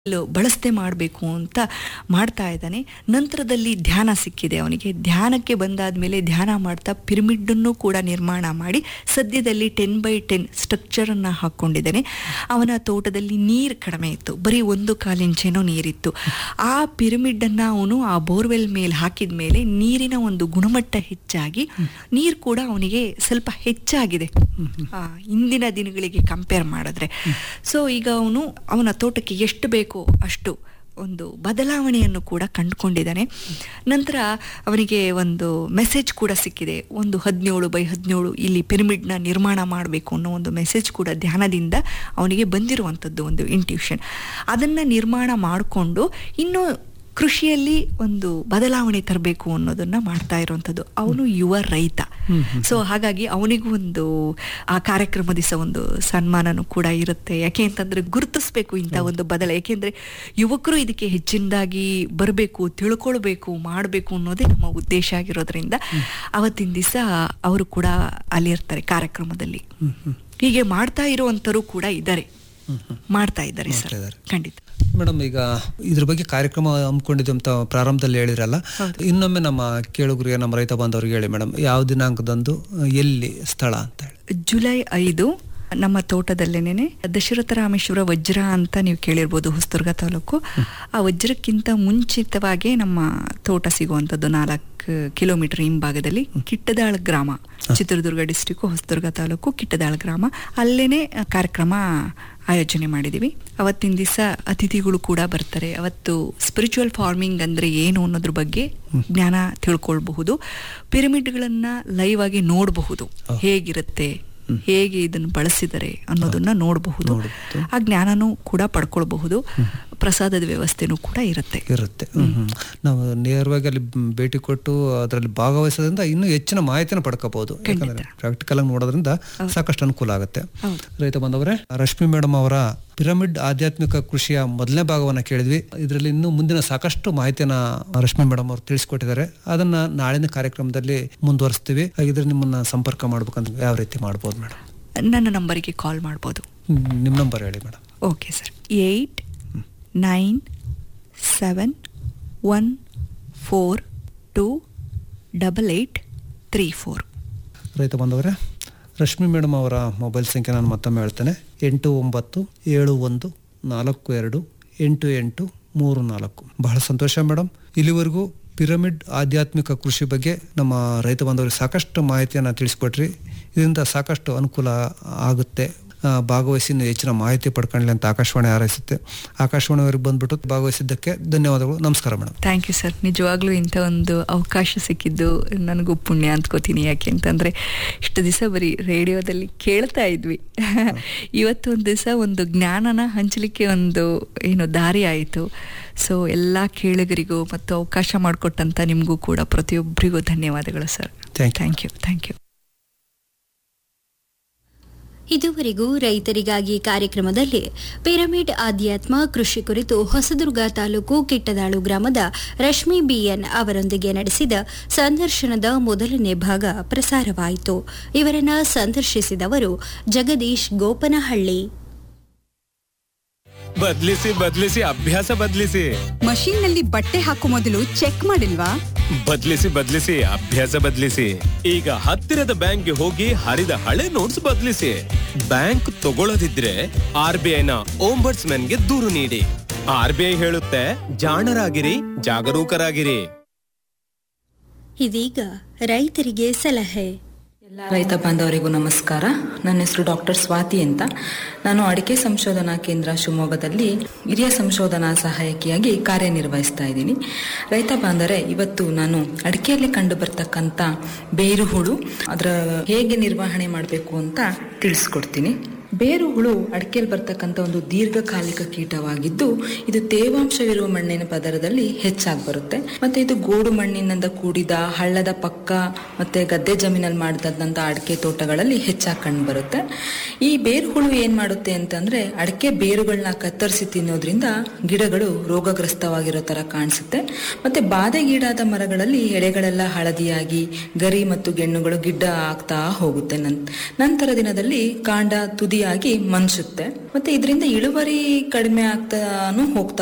ಬಳಸದೆ ಮಾಡಬೇಕು ಅಂತ ಮಾಡ್ತಾ ಇದ್ದಾನೆ ನಂತರದಲ್ಲಿ ಧ್ಯಾನ ಸಿಕ್ಕಿದೆ ಅವನಿಗೆ ಧ್ಯಾನಕ್ಕೆ ಬಂದಾದ ಮೇಲೆ ಧ್ಯಾನ ಮಾಡ್ತಾ ಪಿರಮಿಡನ್ನು ಕೂಡ ನಿರ್ಮಾಣ ಮಾಡಿ ಸದ್ಯದಲ್ಲಿ ಟೆನ್ ಬೈ ಟೆನ್ ಸ್ಟ್ರಕ್ಚರನ್ನು ಹಾಕ್ಕೊಂಡಿದ್ದಾನೆ ಅವನ ತೋಟದಲ್ಲಿ ನೀರು ಕಡಿಮೆ ಇತ್ತು ಬರೀ ಒಂದು ಕಾಲಿಂಚೇನೋ ನೀರಿತ್ತು ಆ ಪಿರಮಿಡನ್ನು ಅವನು ಆ ಬೋರ್ವೆಲ್ ಮೇಲೆ ಹಾಕಿದ ಮೇಲೆ ನೀರಿನ ಒಂದು ಗುಣಮಟ್ಟ ಹೆಚ್ಚಾಗಿ ನೀರು ಕೂಡ ಅವನಿಗೆ ಸ್ವಲ್ಪ ಹೆಚ್ಚಾಗಿದೆ ಆ, ಇಂದಿನ ದಿನಗಳಿಗೆ ಕಂಪೇರ್ ಮಾಡಿದ್ರೆ ಸೊ ಈಗ ಅವನು ಅವನ ತೋಟಕ್ಕೆ ಎಷ್ಟು ಬೇಕೋ ಅಷ್ಟು ಒಂದು ಬದಲಾವಣೆಯನ್ನು ಕೂಡ ಕಂಡುಕೊಂಡಿದ್ದಾನೆ ನಂತರ ಅವನಿಗೆ ಒಂದು ಮೆಸೇಜ್ ಕೂಡ ಸಿಕ್ಕಿದೆ ಒಂದು ಹದಿನೇಳು ಬೈ ಹದಿನೇಳು ಇಲ್ಲಿ ಪಿರಮಿಡ್ನ ನಿರ್ಮಾಣ ಮಾಡಬೇಕು ಅನ್ನೋ ಒಂದು ಮೆಸೇಜ್ ಕೂಡ ಧ್ಯಾನದಿಂದ ಅವನಿಗೆ ಬಂದಿರುವಂಥದ್ದು ಒಂದು ಇಂಟ್ಯೂಷನ್ ಅದನ್ನು ನಿರ್ಮಾಣ ಮಾಡಿಕೊಂಡು ಇನ್ನೂ ಕೃಷಿಯಲ್ಲಿ ಒಂದು ಬದಲಾವಣೆ ತರಬೇಕು ಅನ್ನೋದನ್ನ ಮಾಡ್ತಾ ಇರುವಂಥದ್ದು ಅವನು ಯುವ ರೈತ ಸೊ ಹಾಗಾಗಿ ಅವನಿಗೂ ಒಂದು ಆ ಕಾರ್ಯಕ್ರಮ ದಿವಸ ಒಂದು ಸನ್ಮಾನನೂ ಕೂಡ ಇರುತ್ತೆ ಯಾಕೆ ಅಂತಂದ್ರೆ ಗುರುತಿಸ್ಬೇಕು ಇಂಥ ಒಂದು ಬದಲ ಯಾಕೆಂದ್ರೆ ಯುವಕರು ಇದಕ್ಕೆ ಹೆಚ್ಚಿನದಾಗಿ ಬರಬೇಕು ತಿಳ್ಕೊಳ್ಬೇಕು ಮಾಡಬೇಕು ಅನ್ನೋದೇ ನಮ್ಮ ಉದ್ದೇಶ ಆಗಿರೋದ್ರಿಂದ ಅವತ್ತಿನ ದಿವಸ ಅವರು ಕೂಡ ಅಲ್ಲಿ ಇರ್ತಾರೆ ಕಾರ್ಯಕ್ರಮದಲ್ಲಿ ಹೀಗೆ ಮಾಡ್ತಾ ಇರುವಂತರು ಕೂಡ ಇದ್ದಾರೆ ಮಾಡ್ತಾ ಇದ್ದಾರೆ ಸರ್ ಇದ್ದಾರೆ. ಖಂಡಿತ ಮೇಡಮ್ ಈಗ ಇದ್ರ ಬಗ್ಗೆ ಕಾರ್ಯಕ್ರಮ ಹಮ್ಮಿಕೊಂಡಿದ್ದು ಅಂತ ಪ್ರಾರಂಭದಲ್ಲಿ ಹೇಳಿರಲ್ಲ ಇನ್ನೊಮ್ಮೆ ನಮ್ಮ ಕೇಳುಗರಿಗೆ ನಮ್ಮ ರೈತ ಬಾಂಧವರಿಗೆ ಹೇಳಿ ಮೇಡಮ್ ಯಾವ ದಿನಾಂಕದಂದು ಎಲ್ಲಿ ಸ್ಥಳ ಅಂತ ಹೇಳಿ ಜುಲೈ ಐದು ನಮ್ಮ ತೋಟದಲ್ಲೇನೆ ದಶರಥ ರಾಮೇಶ್ವರ ವಜ್ರ ಅಂತ ನೀವು ಕೇಳಿರ್ಬೋದು ಹೊಸದುರ್ಗ ತಾಲೂಕು ಆ ವಜ್ರಕ್ಕಿಂತ ಮುಂಚಿತವಾಗಿ ನಮ್ಮ ತೋಟ ಸಿಗುವಂಥದ್ದು ನಾಲ್ಕು ಕಿಲೋಮೀಟರ್ ಹಿಂಭಾಗದಲ್ಲಿ ಕಿಟ್ಟದಾಳ ಗ್ರಾಮ ಚಿತ್ರದುರ್ಗ ಡಿಸ್ಟಿಕ್ ಹೊಸದುರ್ಗ ತಾಲೂಕು ಕಿಟ್ಟದಾಳ ಗ್ರಾಮ ಅಲ್ಲೇನೆ ಕಾರ್ಯಕ್ರಮ ಆಯೋಜನೆ ಮಾಡಿದೀವಿ ಅವತ್ತಿನ ದಿವಸ ಅತಿಥಿಗಳು ಕೂಡ ಬರ್ತಾರೆ ಅವತ್ತು ಸ್ಪಿರಿಚುವಲ್ ಫಾರ್ಮಿಂಗ್ ಅಂದ್ರೆ ಏನು ಅನ್ನೋದ್ರ ಬಗ್ಗೆ ಜ್ಞಾನ ತಿಳ್ಕೊಳ್ಬಹುದು ಪಿರಮಿಡ್ಗಳನ್ನ ಲೈವ್ ಆಗಿ ನೋಡಬಹುದು ಹೇಗಿರುತ್ತೆ ಹೇಗೆ ಇದನ್ನು ಬಳಸಿದರೆ ಅನ್ನೋದನ್ನ ನೋಡಬಹುದು ಆ ಜ್ಞಾನನೂ ಕೂಡ ಪಡ್ಕೊಳ್ಬಹುದು ಪ್ರಸಾದದ ವ್ಯವಸ್ಥೆನೂ ಕೂಡ ಇರುತ್ತೆ ಇರುತ್ತೆ ಹ್ಮ್, ಹ್ಮ್. ನಾವು ನೇರವಾಗಿ ಅಲ್ಲಿ ಭೇಟಿ ಕೊಟ್ಟು ಅದರಲ್ಲಿ ಭಾಗವಹಿಸೋದ್ರಿಂದ ಇನ್ನೂ ಹೆಚ್ಚಿನ ಮಾಹಿತಿನ ಪಡ್ಕೋಬಹುದು ಯಾಕಂದ್ರೆ ಪ್ರಾಕ್ಟಿಕಲ್ ಆಗಿ ನೋಡೋದ್ರಿಂದ ಸಾಕಷ್ಟು ಅನುಕೂಲ ಆಗುತ್ತೆ ಹೌದು. ರೈತ ಬಂದವರೇ ರಶ್ಮಿ ಮೇಡಮ್ ಅವರ ಪಿರಮಿಡ್ ಆಧ್ಯಾತ್ಮಿಕ ಕೃಷಿಯ ಮೊದಲನೇ ಭಾಗವನ್ನ ಕೇಳಿದ್ವಿ ಇದರಲ್ಲಿ ಇನ್ನೂ ಮುಂದಿನ ಸಾಕಷ್ಟು ಮಾಹಿತಿಯನ್ನ ರಶ್ಮಿ ಮೇಡಮ್ ಅವರು ತಿಳಿಸ್ಕೊಟ್ಟಿದ್ದಾರೆ ಅದನ್ನ ನಾಳಿನ ಕಾರ್ಯಕ್ರಮದಲ್ಲಿ ಮುಂದುವರಿಸ್ತೀವಿ ಹಾಗಿದ್ರೆ ನಿಮ್ಮನ್ನ ಸಂಪರ್ಕ ಮಾಡ್ಬೇಕಂದ್ರೆ ಯಾವ ರೀತಿ ಮಾಡ್ಬೋದು ಮೇಡಮ್ ನನ್ನ ನಂಬರಿಗೆ ಕಾಲ್ ಮಾಡ್ಬೋದು ನಿಮ್ಮ ನಂಬರ್ ಹೇಳಿ madam okay sir eight nine seven one four two double eight three four ರೈತ ಬಂದವರೇ ರಶ್ಮಿ ಮೇಡಮ್ ಅವರ ಮೊಬೈಲ್ ಸಂಖ್ಯೆ ನಾನು ಮತ್ತೊಮ್ಮೆ ಹೇಳ್ತೇನೆ ಎಂಟು ಒಂಬತ್ತು ಏಳು ಒಂದು ನಾಲ್ಕು ಎರಡು ಎಂಟು ಎಂಟು ಮೂರು ನಾಲ್ಕು ಬಹಳ ಸಂತೋಷ ಮೇಡಮ್ ಇಲ್ಲಿವರೆಗೂ ಪಿರಮಿಡ್ ಆಧ್ಯಾತ್ಮಿಕ ಕೃಷಿ ಬಗ್ಗೆ ನಮ್ಮ ರೈತ ಬಾಂಧವರಿಗೆ ಸಾಕಷ್ಟು ಮಾಹಿತಿಯನ್ನು ತಿಳಿಸ್ಕೊಟ್ರಿ ಇದರಿಂದ ಸಾಕಷ್ಟು ಅನುಕೂಲ ಆಗುತ್ತೆ ಆ, ಭಾಗವಹಿಸಿ ಇನ್ನೂ ಹೆಚ್ಚಿನ ಮಾಹಿತಿ ಪಡ್ಕೊಳ್ಳಿ ಅಂತ ಆಕಾಶವಾಣಿ ಹಾರೈಸುತ್ತೆ ಆಕಾಶವಾಣಿಯವರಿಗೆ ಬಂದ್ಬಿಟ್ಟು ಭಾಗವಹಿಸಿದ್ದಕ್ಕೆ ಧನ್ಯವಾದಗಳು ನಮಸ್ಕಾರ ಮೇಡಮ್ ಥ್ಯಾಂಕ್ ಯು ಸರ್ ನಿಜವಾಗ್ಲೂ ಇಂಥ ಒಂದು ಅವಕಾಶ ಸಿಕ್ಕಿದ್ದು ನನಗೂ ಪುಣ್ಯ ಅಂದ್ಕೋತೀನಿ ಯಾಕೆ ಅಂತಂದರೆ ಇಷ್ಟು ದಿವಸ ಬರೀ ರೇಡಿಯೋದಲ್ಲಿ ಕೇಳ್ತಾ ಇದ್ವಿ ಇವತ್ತು ಒಂದು ದಿವಸ ಒಂದು ಜ್ಞಾನನ ಹಂಚಲಿಕ್ಕೆ ಒಂದು ಏನು ದಾರಿ ಆಯಿತು ಸೊ ಎಲ್ಲ ಕೇಳುಗರಿಗೂ ಮತ್ತು ಅವಕಾಶ ಮಾಡಿಕೊಟ್ಟಂಥ ನಿಮಗೂ ಕೂಡ ಪ್ರತಿಯೊಬ್ಬರಿಗೂ ಧನ್ಯವಾದಗಳು sir Thank you. Thank you thank you ಇದುವರೆಗೂ ರೈತರಿಗಾಗಿ ಕಾರ್ಯಕ್ರಮದಲ್ಲಿ ಪಿರಮಿಡ್ ಆಧ್ಯಾತ್ಮ ಕೃಷಿ ಕುರಿತು ಹೊಸದುರ್ಗ ತಾಲೂಕು ಕಿಟ್ಟದಾಳು ಗ್ರಾಮದ ರಶ್ಮಿ ಬಿಎನ್ ಅವರೊಂದಿಗೆ ನಡೆಸಿದ ಸಂದರ್ಶನದ ಮೊದಲನೇ ಭಾಗ ಪ್ರಸಾರವಾಯಿತು ಇವರನ್ನ ಸಂದರ್ಶಿಸಿದವರು ಜಗದೀಶ್ ಗೋಪನಹಳ್ಳಿ ಬದ್ಲಿಸಿ ಬದ್ಲಿಸಿ ಅಭ್ಯಾಸ ಬದ್ಲಿಸಿ ಮಷೀನ್ ನಲ್ಲಿ ಬಟ್ಟೆ ಹಾಕೋ ಮೊದಲು ಚೆಕ್ ಮಾಡಿಲ್ವಾ ಬದ್ಲಿಸಿ ಬದ್ಲಿಸಿ ಅಭ್ಯಾಸ ಬದ್ಲಿಸಿ ಈಗ ಹತ್ತಿರದ ಬ್ಯಾಂಕ್ಗೆ ಹೋಗಿ ಹರಿದ ಹಳೆ ನೋಟ್ಸ್ ಬದ್ಲಿಸಿ ಬ್ಯಾಂಕ್ ತಗೊಳ್ಳದಿದ್ರೆ ಆರ್ ಬಿ ಐನ ಗೆ ದೂರು ನೀಡಿ ಆರ್ ಬಿ ಐ ಹೇಳುತ್ತೆ ಜಾಣರಾಗಿರಿ ಜಾಗರೂಕರಾಗಿರಿ ಇದೀಗ ರೈತರಿಗೆ ಸಲಹೆ ಎಲ್ಲ ರೈತ ಬಾಂಧವರಿಗೂ ನಮಸ್ಕಾರ ನನ್ನ ಹೆಸರು ಡಾಕ್ಟರ್ ಸ್ವಾತಿ ಅಂತ ನಾನು ಅಡಿಕೆ ಸಂಶೋಧನಾ ಕೇಂದ್ರ ಶಿವಮೊಗ್ಗದಲ್ಲಿ ಹಿರಿಯ ಸಂಶೋಧನಾ ಸಹಾಯಕಿಯಾಗಿ ಕಾರ್ಯನಿರ್ವಹಿಸ್ತಾ ಇದ್ದೀನಿ ರೈತ ಬಾಂಧವರೇ ಇವತ್ತು ನಾನು ಅಡಿಕೆಯಲ್ಲಿ ಕಂಡು ಬರ್ತಕ್ಕಂಥ ಬೇರು ಹುಳು ಅದರ ಹೇಗೆ ನಿರ್ವಹಣೆ ಮಾಡಬೇಕು ಅಂತ ತಿಳಿಸ್ಕೊಡ್ತೀನಿ ಬೇರು ಹುಳು ಅಡಿಕೆಯಲ್ಲಿ ಬರ್ತಕ್ಕಂಥ ಒಂದು ದೀರ್ಘಕಾಲಿಕ ಕೀಟವಾಗಿದ್ದು ಇದು ತೇವಾಂಶವಿರುವ ಮಣ್ಣಿನ ಪದರದಲ್ಲಿ ಹೆಚ್ಚಾಗಿ ಬರುತ್ತೆ ಮತ್ತೆ ಇದು ಗೋಡು ಮಣ್ಣಿನಿಂದ ಕೂಡಿದ ಹಳ್ಳದ ಪಕ್ಕ ಮತ್ತೆ ಗದ್ದೆ ಜಮೀನಲ್ಲಿ ಮಾಡಿದಂತ ಅಡಿಕೆ ತೋಟಗಳಲ್ಲಿ ಹೆಚ್ಚಾಗಿ ಕಂಡು ಬರುತ್ತೆ ಈ ಬೇರು ಹುಳು ಏನ್ ಮಾಡುತ್ತೆ ಅಂತಂದ್ರೆ ಅಡಿಕೆ ಬೇರುಗಳನ್ನ ಕತ್ತರಿಸಿ ತಿನ್ನೋದ್ರಿಂದ ಗಿಡಗಳು ರೋಗಗ್ರಸ್ತವಾಗಿರೋ ತರ ಕಾಣಿಸುತ್ತೆ ಮತ್ತೆ ಬಾಧೆಗೀಡಾದ ಮರಗಳಲ್ಲಿ ಎಲೆಗಳೆಲ್ಲ ಹಳದಿಯಾಗಿ ಗರಿ ಮತ್ತು ಗೆಣ್ಣುಗಳು ಗಿಡ್ಡ ಆಗ್ತಾ ಹೋಗುತ್ತೆ ನನ್- ನಂತರ ದಿನದಲ್ಲಿ ಕಾಂಡ ತುದಿ ವೃದ್ಧಿಯಾಗಿ ಮನ್ಸುತ್ತೆ ಮತ್ತೆ ಇದರಿಂದ ಇಳುವರಿ ಕಡಿಮೆ ಆಗ್ತಾನು ಹೋಗ್ತಾ